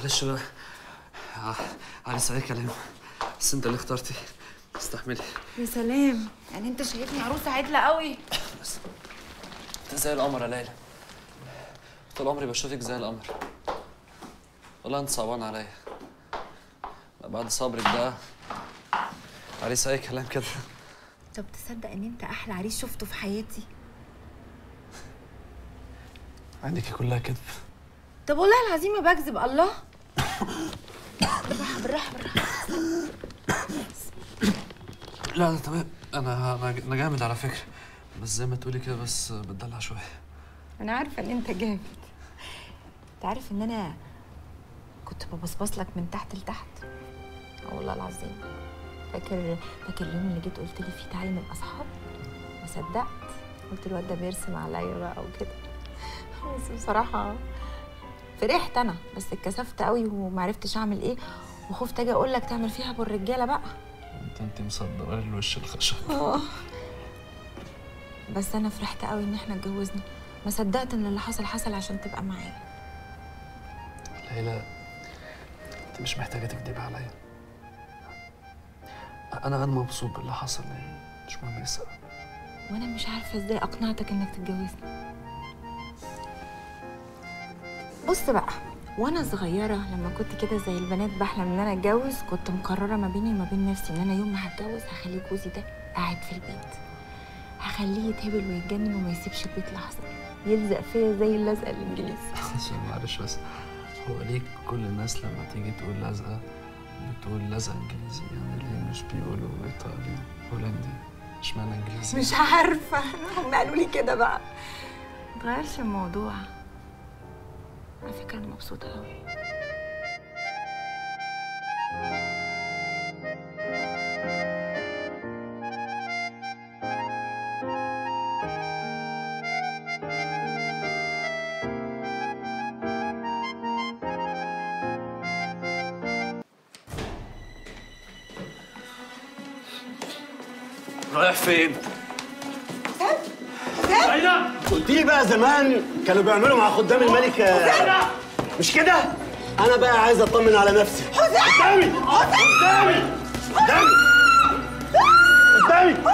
معلش بقى ع- علي صحيح كلام بس انت اللي اخترتي استحملي يا سلام يعني انت شايفني عروسه عدله قوي بس انت زي القمر يا ليلى طول عمري بشوفك زي القمر والله انت صعبان عليا بعد صبرك ده علي صحيح كلام كده طب تصدق ان انت احلى عريس شفته في حياتي عينيكي كلها كذب طب والله العظيم ما بكذب الله بالراحه بالراحه بالراحه لا لا تمام انا انا انا جامد على فكره بس زي ما تقولي كده بس بتدلع شويه انا عارفه ان انت جامد انت عارف ان انا كنت ببصبص لك من تحت لتحت اه والله العظيم فاكر فاكر اليوم اللي جيت قلت لي فيه تعالي نبقى اصحاب ما صدقت قلت الواد ده بيرسم عليا بقى وكده بس بصراحه فرحت انا بس اتكسفت قوي ومعرفتش اعمل ايه وخفت اجي اقول لك تعمل فيها ابو الرجاله بقى انت انت مصدره لي الوش الخشب اه بس انا فرحت قوي ان احنا اتجوزنا ما صدقت ان اللي حصل حصل عشان تبقى معايا ليلى انت مش محتاجه تكدبي عليا انا انا مبسوط باللي حصل يعني مش مهم السبب وانا مش عارفه ازاي اقنعتك انك تتجوزني بص بقى وانا صغيره لما كنت كده زي البنات بحلم ان انا اتجوز كنت مقرره ما بيني وما بين نفسي ان انا يوم ما هتجوز هخلي جوزي ده قاعد في البيت هخليه يتهبل ويتجنن وما يسيبش البيت لحظه يلزق فيا زي اللزقه الانجليزي عشان معلش بس هو ليه كل الناس لما تيجي تقول لزقه بتقول لزقه انجليزي يعني ليه مش بيقولوا ايطالي هولندي اشمعنى انجليزي مش عارفه هم قالوا لي كده بقى متغيرش الموضوع على فكره انا مبسوطه قوي رايح فين؟ قلت لي بقى زمان كانوا بيعملوا مع خدام الملك آه، مش كده؟ انا بقى عايز اطمن على نفسي قدامي قدامي قدامي قدامي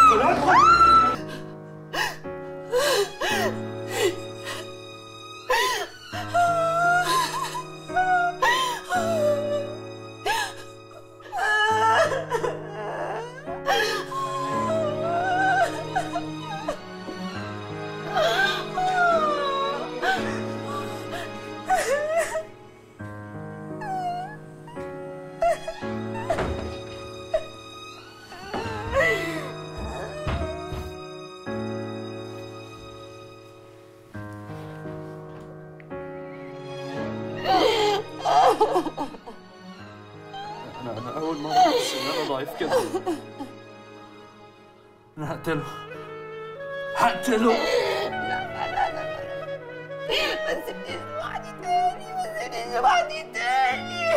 انا انا اول مره احس ان انا ضعيف كده انا هقتله هقتله ما تسيبنيش لوحدي تاني ما تسيبنيش لوحدي تاني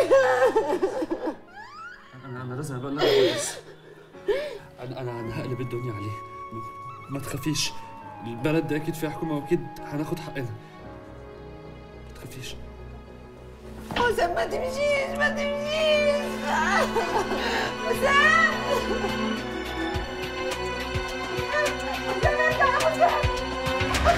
انا انا لازم ابلغ البوليس انا انا انا هقلب الدنيا عليه ما- ما تخافيش البلد دي اكيد فيها حكومه واكيد هناخد حقنا ما تخافيش حسام ما تمشيش ما تمشيش حسام حسام ارجع يا حسام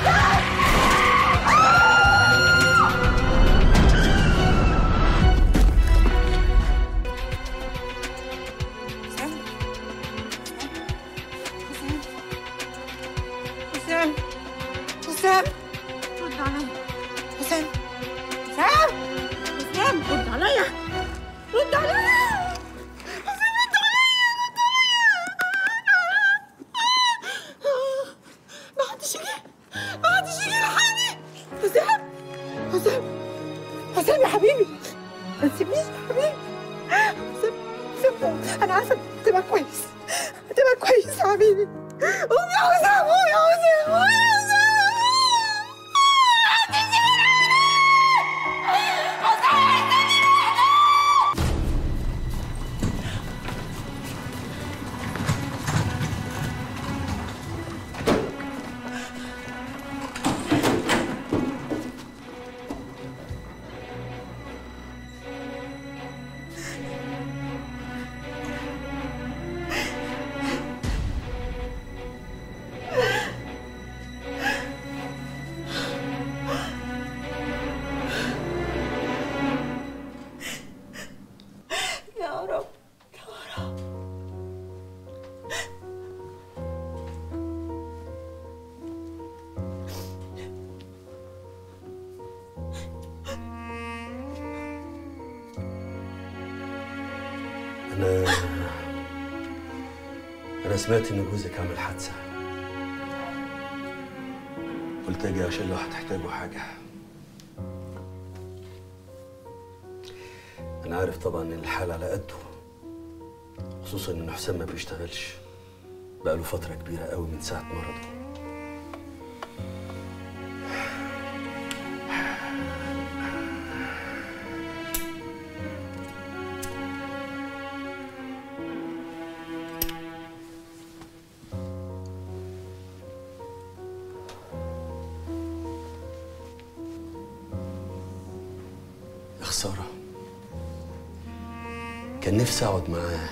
حسام حسام رد عليا حسام حسام حسام رد عليا رد عليا حسام رد عليا رد عليا ما حدش يجي ما حدش يجي يلحقني حسام حسام حسام يا حبيبي ما تسيبنيش يا حبيبي حسام حسام انا عارفه تبقى كويس هتبقى كويس يا حبيبي قوم يا حسام قوم يا حسام قوم يا حسام انا انا سمعت ان جوزك عمل حادثه قلت اجي عشان لو هتحتاجوا حاجه انا عارف طبعا ان الحال على قده خصوصا ان حسام ما بيشتغلش بقاله فتره كبيره قوي من ساعه مرضه يا خسارة كان نفسي أقعد معاه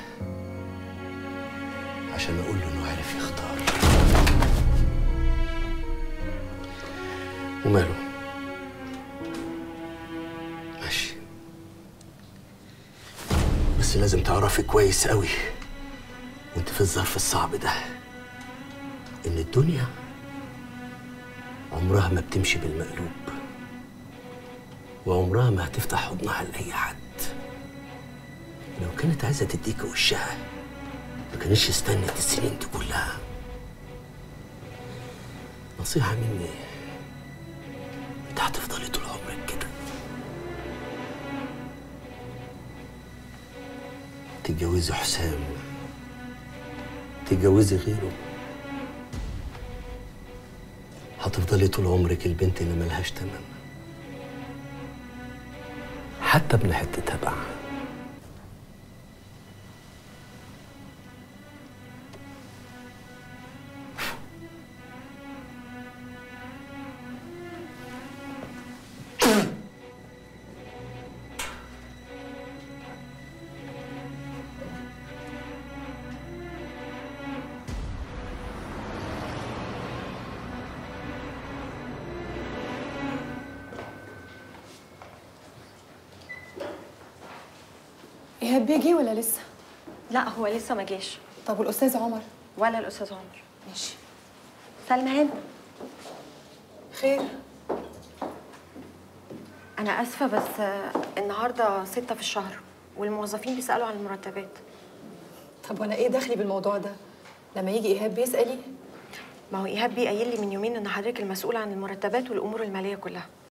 عشان أقول له إنه عارف يختار وماله ماشي بس لازم تعرفي كويس قوي وانت في الظرف الصعب ده إن الدنيا عمرها ما بتمشي بالمقلوب وعمرها ما هتفتح حضنها لأي حد لو كانت عايزة تديك وشها ما كانتش استنت السنين دي كلها نصيحة مني انت هتفضلي طول عمرك كده تتجوزي حسام تتجوزي غيره هتفضلي طول عمرك البنت اللي ملهاش تمن حتى ابن حتتها بقى ايهاب بيجي ولا لسه؟ لا هو لسه ما جاش طب والاستاذ عمر؟ ولا الاستاذ عمر ماشي سلمى هنا خير انا اسفه بس آه، النهارده ستة في الشهر والموظفين بيسالوا عن المرتبات طب وانا ايه دخلي بالموضوع ده؟ لما يجي ايهاب بيسالي ما هو ايهاب بيه قايل لي من يومين ان حضرتك المسؤول عن المرتبات والامور الماليه كلها